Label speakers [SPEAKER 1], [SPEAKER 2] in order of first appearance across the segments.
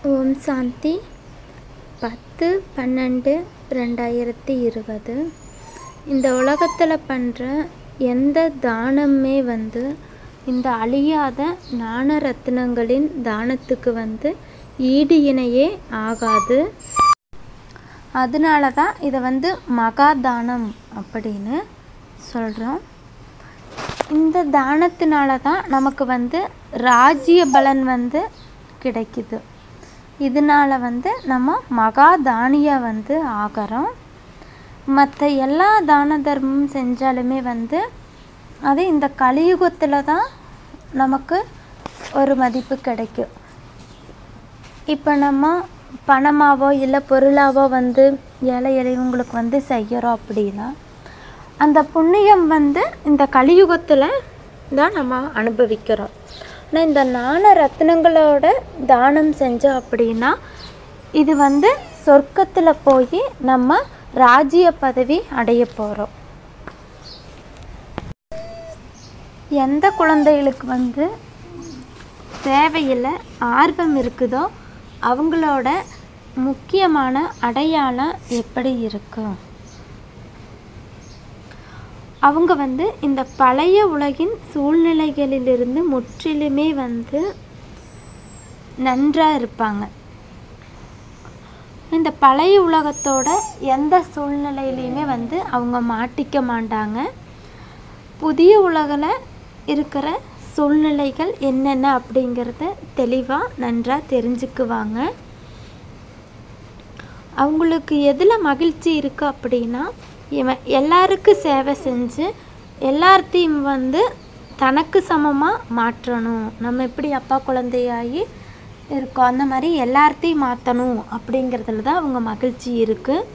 [SPEAKER 1] ஓம் சாந்தி பத்து பன்னெண்டு ரெண்டாயிரத்தி இருபது இந்த உலகத்தில் பண்ணுற எந்த தானமே வந்து இந்த அழியாத ஞான ரத்தினங்களின் தானத்துக்கு வந்து ஈடு இணையே ஆகாது அதனால தான் இதை வந்து மகா தானம் அப்படின்னு சொல்கிறோம் இந்த தானத்தினால தான் நமக்கு வந்து ராஜ்ய பலன் வந்து கிடைக்குது இதனால வந்து நம்ம மகா தானியா வந்து ஆகிறோம் மற்ற எல்லா தான தர்மம் செஞ்சாலுமே வந்து அது இந்த கலியுகத்தில் தான் நமக்கு ஒரு மதிப்பு கிடைக்கும் இப்போ நம்ம பணமாவோ இல்லை பொருளாவோ வந்து ஏழை எளியவங்களுக்கு வந்து செய்கிறோம் அப்படின்னா அந்த புண்ணியம் வந்து இந்த கலியுகத்தில் தான் நம்ம அனுபவிக்கிறோம் ஆனால் இந்த ஞான ரத்னங்களோட தானம் செஞ்சோம் அப்படின்னா இது வந்து சொர்க்கத்தில் போய் நம்ம ராஜ்ய பதவி அடைய போகிறோம் எந்த குழந்தைகளுக்கு வந்து சேவையில் ஆர்வம் இருக்குதோ அவங்களோட முக்கியமான அடையாளம் எப்படி இருக்கும் அவங்க வந்து இந்த பழைய உலகின் சூழ்நிலைகளிலிருந்து முற்றிலுமே வந்து நன்றாக இருப்பாங்க இந்த பழைய உலகத்தோட எந்த சூழ்நிலையிலையுமே வந்து அவங்க மாட்டிக்க மாட்டாங்க புதிய உலகில் இருக்கிற சூழ்நிலைகள் என்னென்ன அப்படிங்கிறத தெளிவாக நன்றாக தெரிஞ்சுக்குவாங்க அவங்களுக்கு எதில் மகிழ்ச்சி இருக்குது அப்படின்னா இவன் எல்லாருக்கும் சேவை செஞ்சு எல்லார்த்தையும் வந்து தனக்கு சமமாக மாற்றணும் நம்ம எப்படி அப்பா குழந்தையாகி இருக்கோம் அந்த மாதிரி எல்லார்த்தையும் மாற்றணும் அப்படிங்கிறதுல தான் அவங்க மகிழ்ச்சி இருக்குது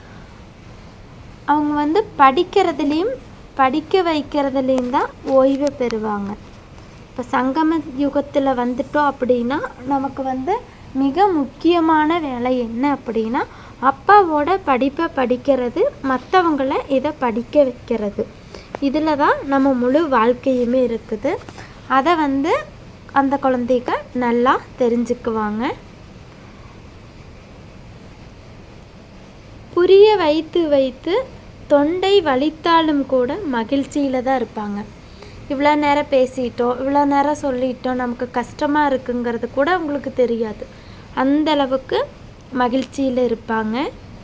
[SPEAKER 1] அவங்க வந்து படிக்கிறதுலேயும் படிக்க வைக்கிறதுலேயும் தான் ஓய்வு பெறுவாங்க இப்போ சங்கம யுகத்தில் வந்துட்டோம் அப்படின்னா நமக்கு வந்து மிக முக்கியமான வேலை என்ன அப்படின்னா அப்பாவோட படிப்பை படிக்கிறது மற்றவங்கள இதை படிக்க வைக்கிறது இதில் தான் நம்ம முழு வாழ்க்கையுமே இருக்குது அதை வந்து அந்த குழந்தைங்க நல்லா தெரிஞ்சுக்குவாங்க புரிய வைத்து வைத்து தொண்டை வலித்தாலும் கூட மகிழ்ச்சியில் தான் இருப்பாங்க இவ்வளோ நேரம் பேசிட்டோம் இவ்வளோ நேரம் சொல்லிட்டோம் நமக்கு கஷ்டமாக இருக்குங்கிறது கூட அவங்களுக்கு தெரியாது அந்த அளவுக்கு மகிழ்ச்சியில் இருப்பாங்க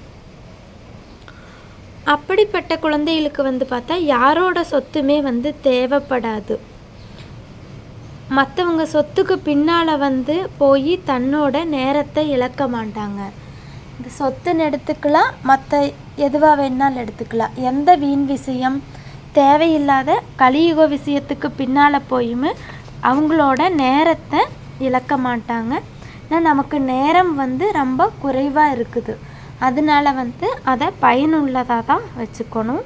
[SPEAKER 1] அப்படிப்பட்ட குழந்தைகளுக்கு வந்து பார்த்தா யாரோட சொத்துமே வந்து தேவைப்படாது மற்றவங்க சொத்துக்கு பின்னால் வந்து போய் தன்னோட நேரத்தை இழக்க மாட்டாங்க இந்த சொத்துன்னு எடுத்துக்கலாம் மற்ற எதுவாக வேணாலும் எடுத்துக்கலாம் எந்த வீண் விஷயம் தேவையில்லாத கலியுக விஷயத்துக்கு பின்னால் போயும் அவங்களோட நேரத்தை இழக்க மாட்டாங்க ஆனால் நமக்கு நேரம் வந்து ரொம்ப குறைவாக இருக்குது அதனால வந்து அதை பயனுள்ளதாக தான் வச்சுக்கணும்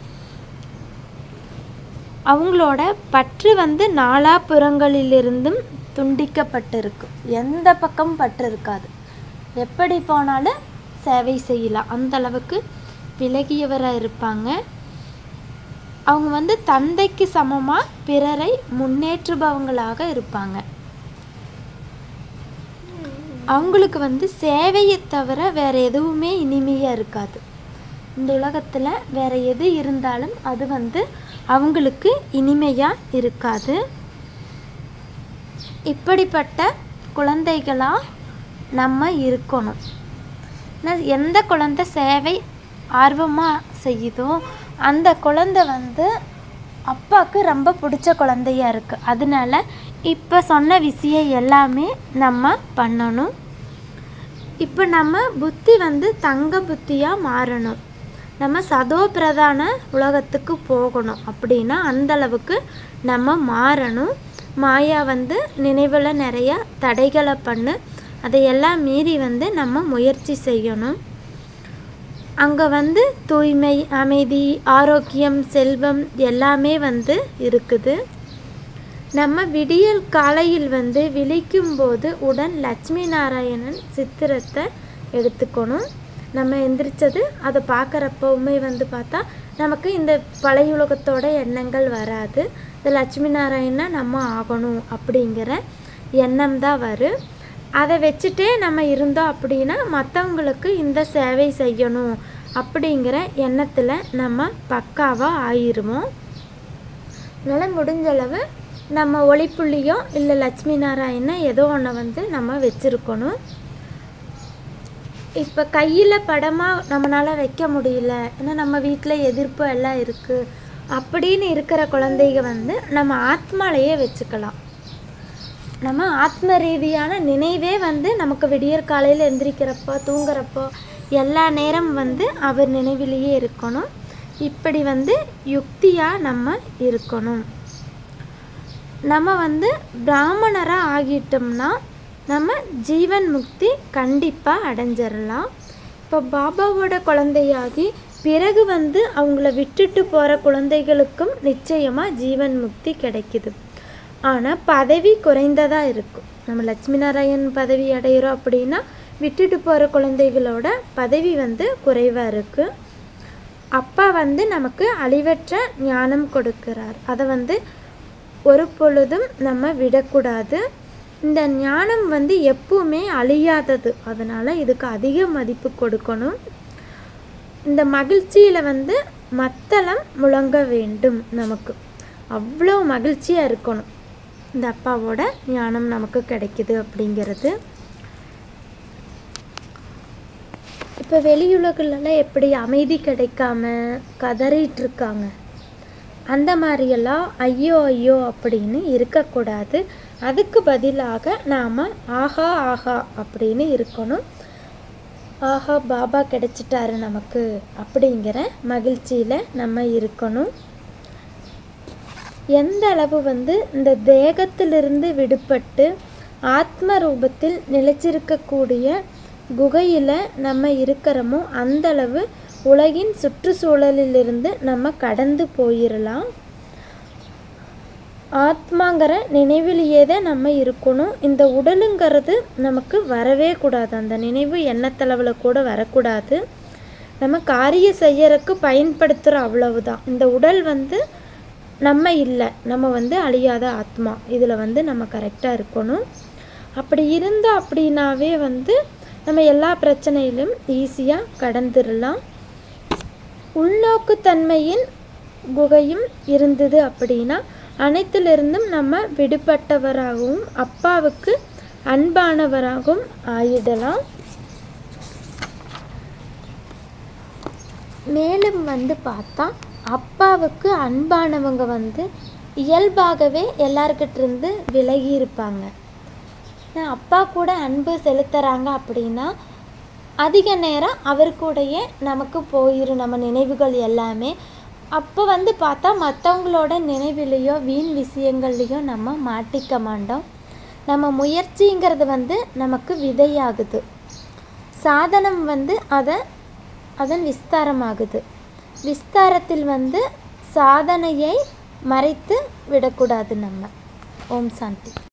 [SPEAKER 1] அவங்களோட பற்று வந்து நாலாபுறங்களிலிருந்தும் துண்டிக்கப்பட்டிருக்கு எந்த பக்கம் பற்று இருக்காது எப்படி போனாலும் சேவை செய்யலாம் அந்த அளவுக்கு விலகியவராக இருப்பாங்க அவங்க வந்து தந்தைக்கு சமமாக பிறரை முன்னேற்றுபவங்களாக இருப்பாங்க அவங்களுக்கு வந்து சேவையை தவிர வேற எதுவுமே இனிமையாக இருக்காது இந்த உலகத்தில் வேற எது இருந்தாலும் அது வந்து அவங்களுக்கு இனிமையாக இருக்காது இப்படிப்பட்ட குழந்தைகளாக நம்ம இருக்கணும் எந்த குழந்தை சேவை ஆர்வமாக செய்யுதோ அந்த குழந்தை வந்து அப்பாவுக்கு ரொம்ப பிடிச்ச குழந்தையா இருக்குது அதனால இப்போ சொன்ன விஷயம் எல்லாமே நம்ம பண்ணணும் இப்போ நம்ம புத்தி வந்து தங்க புத்தியாக மாறணும் நம்ம சதோ பிரதான உலகத்துக்கு போகணும் அப்படின்னா அந்தளவுக்கு நம்ம மாறணும் மாயா வந்து நினைவில் நிறையா தடைகளை பண்ணு அதையெல்லாம் மீறி வந்து நம்ம முயற்சி செய்யணும் அங்கே வந்து தூய்மை அமைதி ஆரோக்கியம் செல்வம் எல்லாமே வந்து இருக்குது நம்ம விடியல் காலையில் வந்து விழிக்கும் போது உடன் லட்சுமி நாராயணன் சித்திரத்தை எடுத்துக்கணும் நம்ம எந்திரிச்சது அதை பார்க்குறப்பவுமே வந்து பார்த்தா நமக்கு இந்த பழைய உலகத்தோட எண்ணங்கள் வராது இந்த லட்சுமி நாராயணா நம்ம ஆகணும் அப்படிங்கிற எண்ணம் தான் வரும் அதை வச்சுட்டே நம்ம இருந்தோம் அப்படின்னா மற்றவங்களுக்கு இந்த சேவை செய்யணும் அப்படிங்கிற எண்ணத்தில் நம்ம பக்காவாக ஆயிருவோம் அதனால் முடிஞ்சளவு நம்ம ஒளிப்புள்ளியோ இல்லை லட்சுமி நாராயண ஏதோ ஒன்று வந்து நம்ம வச்சுருக்கணும் இப்போ கையில் படமாக நம்மளால் வைக்க முடியல ஏன்னா நம்ம வீட்டில் எதிர்ப்பு எல்லாம் இருக்குது அப்படின்னு இருக்கிற குழந்தைங்க வந்து நம்ம ஆத்மாலேயே வச்சுக்கலாம் நம்ம ஆத்ம ரீதியான நினைவே வந்து நமக்கு விடியற் காலையில் எந்திரிக்கிறப்போ தூங்குறப்போ எல்லா நேரம் வந்து அவர் நினைவிலேயே இருக்கணும் இப்படி வந்து யுக்தியாக நம்ம இருக்கணும் நம்ம வந்து பிராமணராக ஆகிட்டோம்னா நம்ம ஜீவன் முக்தி கண்டிப்பாக அடைஞ்சிடலாம் இப்போ பாபாவோட குழந்தையாகி பிறகு வந்து அவங்கள விட்டுட்டு போகிற குழந்தைகளுக்கும் நிச்சயமாக ஜீவன் முக்தி கிடைக்குது ஆனால் பதவி குறைந்ததாக இருக்கும் நம்ம லட்சுமி நாராயண் பதவி அடையிறோம் அப்படின்னா விட்டுட்டு போகிற குழந்தைகளோட பதவி வந்து குறைவாக இருக்குது அப்பா வந்து நமக்கு அழிவற்ற ஞானம் கொடுக்கிறார் அதை வந்து ஒரு பொழுதும் நம்ம விடக்கூடாது இந்த ஞானம் வந்து எப்பவுமே அழியாதது அதனால் இதுக்கு அதிக மதிப்பு கொடுக்கணும் இந்த மகிழ்ச்சியில் வந்து மத்தளம் முழங்க வேண்டும் நமக்கு அவ்வளோ மகிழ்ச்சியாக இருக்கணும் இந்த அப்பாவோட ஞானம் நமக்கு கிடைக்குது அப்படிங்கிறது இப்போ வெளியுலகிலலாம் எப்படி அமைதி கிடைக்காம கதறிட்டு இருக்காங்க அந்த மாதிரியெல்லாம் ஐயோ ஐயோ அப்படின்னு இருக்கக்கூடாது அதுக்கு பதிலாக நாம் ஆஹா ஆஹா அப்படின்னு இருக்கணும் ஆஹா பாபா கிடைச்சிட்டாரு நமக்கு அப்படிங்கிற மகிழ்ச்சியில் நம்ம இருக்கணும் எந்த அளவு வந்து இந்த தேகத்திலிருந்து விடுபட்டு ஆத்ம ரூபத்தில் நிலைச்சிருக்கக்கூடிய குகையில் நம்ம இருக்கிறோமோ அந்த அளவு உலகின் சுற்றுச்சூழலிலிருந்து நம்ம கடந்து போயிடலாம் ஆத்மாங்கிற நினைவிலேயே தான் நம்ம இருக்கணும் இந்த உடலுங்கிறது நமக்கு வரவே கூடாது அந்த நினைவு எண்ணத்தளவில் கூட வரக்கூடாது நம்ம காரியம் செய்யறதுக்கு பயன்படுத்துகிற அவ்வளவுதான் இந்த உடல் வந்து நம்ம இல்லை நம்ம வந்து அழியாத ஆத்மா இதில் வந்து நம்ம கரெக்டாக இருக்கணும் அப்படி இருந்தோம் அப்படின்னாவே வந்து நம்ம எல்லா பிரச்சனையிலும் ஈஸியாக கடந்துடலாம் உள்நோக்குத்தன்மையின் குகையும் இருந்தது அப்படின்னா அனைத்திலிருந்தும் நம்ம விடுபட்டவராகவும் அப்பாவுக்கு அன்பானவராகவும் ஆயிடலாம் மேலும் வந்து பார்த்தா அப்பாவுக்கு அன்பானவங்க வந்து இயல்பாகவே எல்லார்கிட்ட இருந்து விலகி இருப்பாங்க ஆனா, அப்பா கூட அன்பு செலுத்துகிறாங்க அப்படின்னா அதிக நேரம் அவர் கூடயே நமக்கு போயிடும் நம்ம நினைவுகள் எல்லாமே அப்போ வந்து பார்த்தா மற்றவங்களோட நினைவிலையோ வீண் விஷயங்கள்லையோ நம்ம மாட்டிக்க மாட்டோம் நம்ம முயற்சிங்கிறது வந்து நமக்கு விதையாகுது சாதனம் வந்து அதை அதன் விஸ்தாரமாகுது விஸ்தாரத்தில் வந்து சாதனையை மறைத்து விடக்கூடாது நம்ம ஓம் சாந்தி